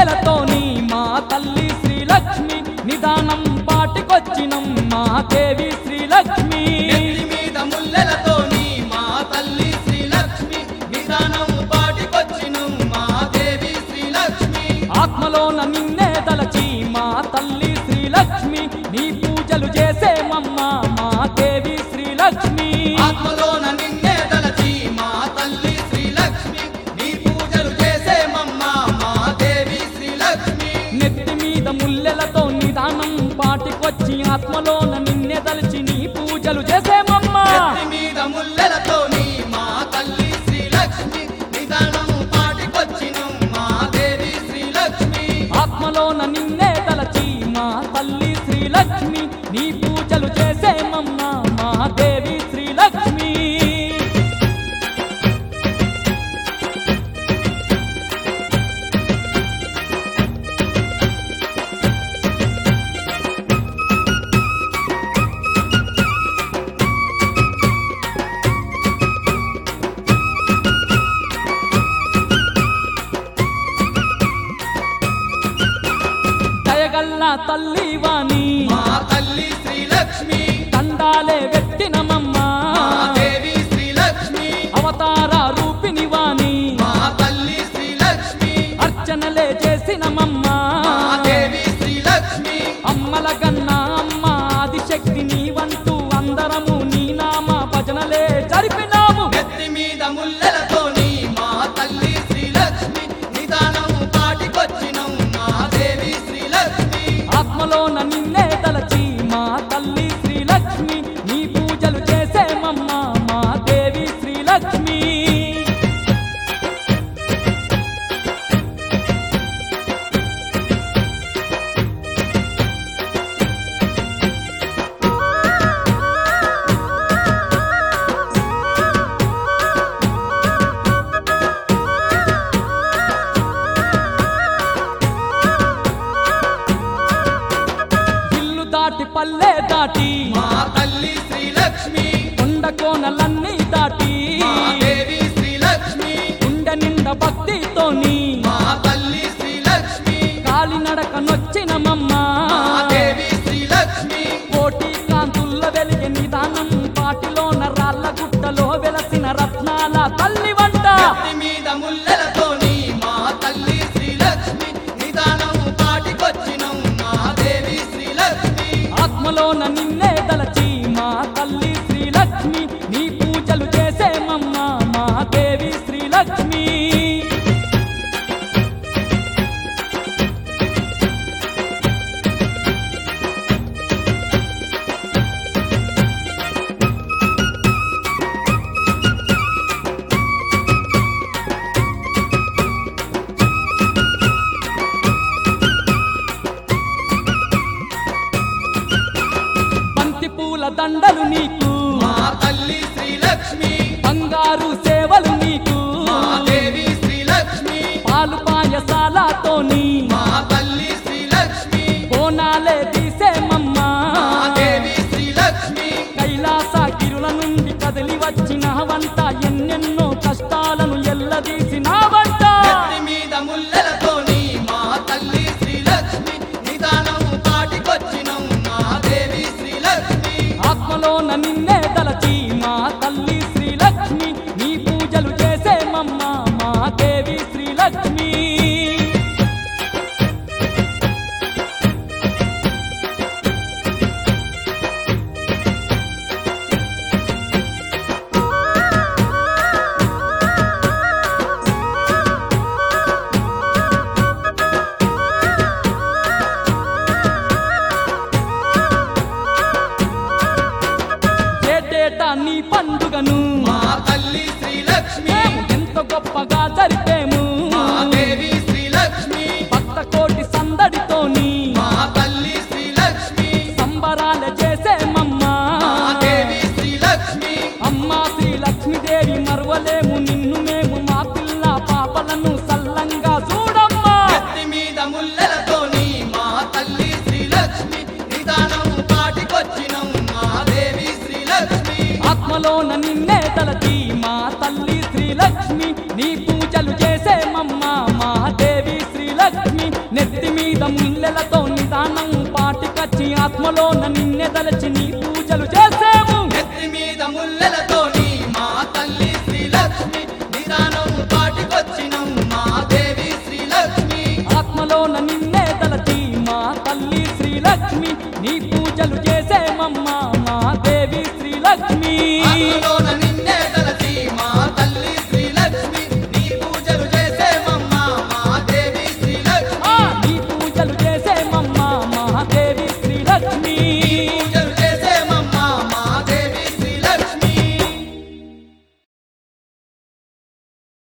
ముల్లెలతోని మా తల్లి శ్రీలక్ష్మి నిదానం పాటికొచ్చినం మా దేవి శ్రీలక్ష్మి నెత్తి మీద ముల్లెలతోని మా తల్లి శ్రీలక్ష్మి నిదానం పాటికొచ్చిను మా దేవి శ్రీలక్ష్మి ఆత్మలోన నిన్నే తలచి మా తల్లి శ్రీలక్ష్మి నీ పూజలు చేసేమమ్మ మా దేవి శ్రీలక్ష్మి ఆత్మలోన నిన్నే తలచి మా తల్లి శ్రీలక్ష్మి నీ పూజలు చేసేమమ్మ మా దేవి శ్రీలక్ష్మి నెత్తి మీద ముల్లెలతో నిదానం పాటికొచ్చి ఆత్మలోన నిన్నే తలచి నీ పూజలు చేసేమమ్మ నెత్తి మీద ముల్లెలతోని మా తల్లి శ్రీలక్ష్మి నిదానం పాటికొచ్చిను మా దేవి శ్రీలక్ష్మి ఆత్మలోన నిన్నే తలచి మా తల్లి శ్రీలక్ష్మి నీ పూజలు చేసేమమ్మ మా దేవి శ్రీలక్ష్మి దయగల్ల తల్లి వాణి మా తల్లి శ్రీలక్ష్మి దండాలే వెట్టినమమ్మ మా దేవి శ్రీలక్ష్మి అవతార రూపిణి వాణి మా తల్లి శ్రీలక్ష్మి అర్చనలే చేసినమమ్మ మా దేవి శ్రీలక్ష్మి అమ్మల కన్నా అమ్మ ఆదిశక్తి నీవంటూ అందరము నీ నామ భజనలే జరిపినాము నెత్తి మీద ముల్లెలతోని మా తల్లి శ్రీలక్ష్మి నిదానం పాటికొచ్చినం మా దేవి శ్రీలక్ష్మి ఆత్మలోన నిన్నే తలచి మా తల్లి శ్రీలక్ష్మి నీ పూజలు చేసేమమ్మ మా దేవి శ్రీలక్ష్మి ఇల్లు దాటి పల్లె దాటి మా తల్లి శ్రీలక్ష్మి కొండ కోనలన్నీ దాటి మా దేవి శ్రీలక్ష్మి ఉండ నిండ భక్తితోని మా తల్లి శ్రీలక్ష్మి కాలినడక నొచ్చినమమ్మ మా దేవి శ్రీలక్ష్మి కోటి కాంతుల్ల వెలిగి నిదానం పాటిలోన రాళ్ళ గుట్టలో వెలసిన రత్నాల తల్లి వంట నెత్తి మీద ముల్లెలతోని మా తల్లి శ్రీలక్ష్మి నిదానం పాటికొచ్చినం మా దేవి శ్రీలక్ష్మి ఆత్మలోన నిన్నే తలచి మా తల్లి శ్రీలక్ష్మి నీ పూజ ముల్లెలతో నిదానం పాటికచ్చి ఆత్మలోన నిన్నె తలచి నీ పూజలు చేసేము నెత్తి మీద ముల్లెలతోని మా తల్లి శ్రీలక్ష్మి నిదానం పాటికొచ్చినం మా దేవి శ్రీలక్ష్మి ఆత్మలోన నిన్నే తలచి మా తల్లి శ్రీలక్ష్మి నీ పూజలు చేసేమమ్మా మా దేవి శ్రీలక్ష్మి ఆత్మలోన నిన్నే తలచి మా తల్లి శ్రీలక్ష్మి నీ పూజలు చేసేమమ్మా మా దేవి శ్రీలక్ష్మి ఆ, నీ పూజలు చేసేమమ్మా